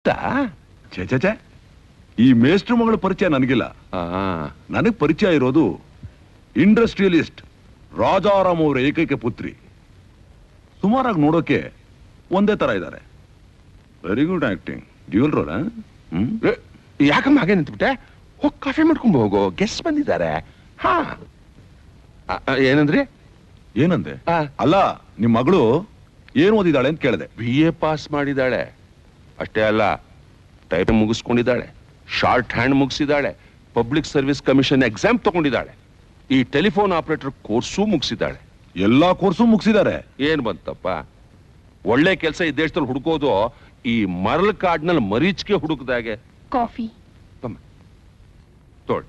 ಛೇ ಛೇ ಛೇ ಈ ಮೇಷ್ಟ್ರ ಮಗಳ ಪರಿಚಯ ನನಗಿಲ್ಲ ನನಗ್ ಪರಿಚಯ ಇರೋದು ಇಂಡಸ್ಟ್ರಿಯಲಿಸ್ಟ್ ರಾಜಾರಾಮ್ ಅವರ ಏಕೈಕ ಪುತ್ರಿ ಸುಮಾರಾಗಿ ನೋಡೋಕೆ ಒಂದೇ ತರ ಇದ್ದಾರೆ very good acting dual role hmm ಏ, ಯಾಕಮ್ಮ ಹಾಗೆ ನಿಂತ್ಬಿಟ್ಟೆ ಹೋಗ್ ಕಾಫಿ ಮಾಡ್ಕೊಂಡ್ ಹೋಗು ಗೆಸ್ಟ್ ಬಂದಿದ್ದಾರೆ ಹಾ ಆ, ಆ, ಏನಂದ್ರಿ ಏನಂದೆ ಆ. ಅಲ್ಲ ನಿಮ್ ಮಗಳು ಏನ್ ಓದಿದಾಳೆ ಅಂತ ಕೇಳಿದೆ ಬಿ ಎ ಪಾಸ್ ಮಾಡಿದಾಳೆ ಅಷ್ಟೇ ಅಲ್ಲ ಟೈಪ್ ಮುಗಿಸ್ಕೊಂಡಿದ್ದಾಳೆ ಶಾರ್ಟ್ ಹ್ಯಾಂಡ್ ಮುಗಿಸಿದಾಳೆ ಪಬ್ಲಿಕ್ ಸರ್ವಿಸ್ ಕಮಿಷನ್ ಎಕ್ಸಾಮ್ ತಗೊಂಡಿದ್ದಾಳೆ ಈ ಟೆಲಿಫೋನ್ ಆಪರೇಟರ್ ಕೋರ್ಸು ಮುಗಿಸಿದ್ದಾಳೆ ಎಲ್ಲಾ ಕೋರ್ಸು ಮುಗಿಸಿದ್ದಾರೆ ಏನ್ ಬಂತಪ್ಪ ಒಳ್ಳೆ ಕೆಲಸ ಈ ದೇಶದಲ್ಲಿ ಹುಡುಕೋದು ಈ ಮರಲ್ ಕಾಡ್ನಲ್ಲಿ ಮರೀಚಿಗೆ ಹುಡುಕದಾಗೆ ಕಾಫಿ ಬಮ್ಮ ತೋಳ್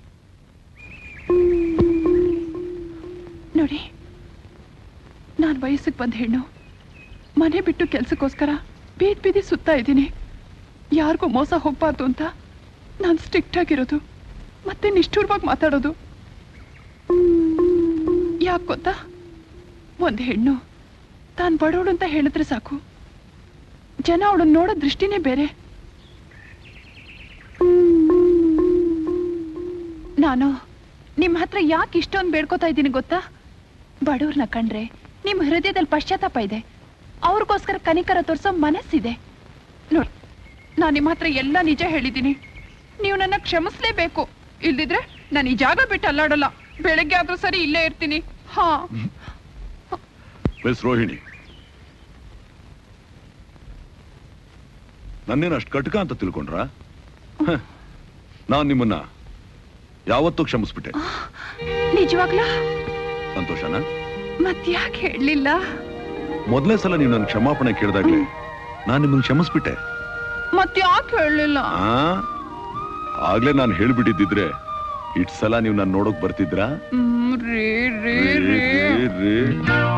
ನೋಡಿ ನಾನು ವಯಸ್ಸಿಗೆ ಬಂದ ಹೆಣ್ಣು ಮನೆ ಬಿಟ್ಟು ಕೆಲ್ಸಕ್ಕೋಸ್ಕರ ಬೀದ್ ಬೀದಿ ಸುತ್ತಾ ಇದ್ದೀನಿ ಯಾರಿಗೂ ಮೋಸ ಹೋಗ್ಬಾರ್ದು ಅಂತ ನಾನು ಸ್ಟ್ರಿಕ್ಟ್ ಆಗಿರೋದು ಮತ್ತೆ ನಿಷ್ಠುರವಾಗಿ ಮಾತಾಡೋದು ಯಾಕೆ ಗೊತ್ತಾ ಒಂದು ಹೆಣ್ಣು ತಾನು ಬಡವಳು ಅಂತ ಹೇಳಿದ್ರೆ ಸಾಕು ಜನ ಅವಳನ್ನ ನೋಡೋ ದೃಷ್ಟಿನೇ ಬೇರೆ ನಾನು ನಿಮ್ಮ ಹತ್ರ ಯಾಕೆ ಇಷ್ಟೊಂದು ಬೇಡ್ಕೋತಾ ಇದ್ದೀನಿ ಗೊತ್ತಾ ಬಡವ್ರನ್ನ ಕಂಡ್ರೆ ನಿಮ್ಮ ಹೃದಯದಲ್ಲಿ ಪಶ್ಚಾತ್ತಾಪ ಇದೆ ಅವ್ರಿಗೋಸ್ಕರ ಕನಿಕರ ತೋರಿಸೋ ಮನಸ್ಸಿದೆ ನೋಡಿ ನಾನು ನಿಮ್ಮ ಹತ್ರ ಎಲ್ಲ ನಿಜ ಹೇಳಿದ್ದೀನಿ ನೀವು ನನ್ನ ಕ್ಷಮಿಸ್ಲೇಬೇಕು ಇಲ್ದಿದ್ರೆ ನಾನು ಈ ಜಾಗ ಬಿಟ್ಟು ಅಲ್ಲಾಡಲ್ಲ ಬೆಳಗ್ಗೆ ಆದ್ರೂ ಸರಿ ಇಲ್ಲೇ ಇರ್ತೀನಿ ಹಾ ಮಿಸ್ ರೋಹಿಣಿ ನನ್ನೇನು ಅಷ್ಟು ಕಟಕ ಅಂತ ತಿಳ್ಕೊಂಡ್ರ ನಾನ್ ನಿಮ್ಮನ್ನ ಯಾವತ್ತೂ ಕ್ಷಮಿಸ್ಬಿಟ್ಟೆ ನಿಜವಾಗ್ಲಾ ಸಂತೋಷನಾ ಮತ್ಯಾಕೆ ಹೇಳಲಿಲ್ಲ ಮೊದಲನೇ ಸಲ ನೀವು ನನ್ನ ಕ್ಷಮಾಪಣೆ ಕೇಳಿದಾಗ್ಲೇ ನಾನು ನಿಮ್ಮನ್ನ ಕ್ಷಮಿಸ್ಬಿಟ್ಟೆ ಮತ್ಯಾಕೆ ಹೇಳಲಿಲ್ಲ ಆ ಆಗ್ಲೇ ನಾನು ಹೇಳ್ಬಿಟ್ಟಿದ್ದಿದ್ರೆ ಇಟ್ ಸಲ ನೀವು ನಾನು ನೋಡೋಕ್ ಬರ್ತಿದ್ರಾ ಹ್ಮ್ ರೇ ರೇ ರೇ, ರೇ ರೇ, ರೇ.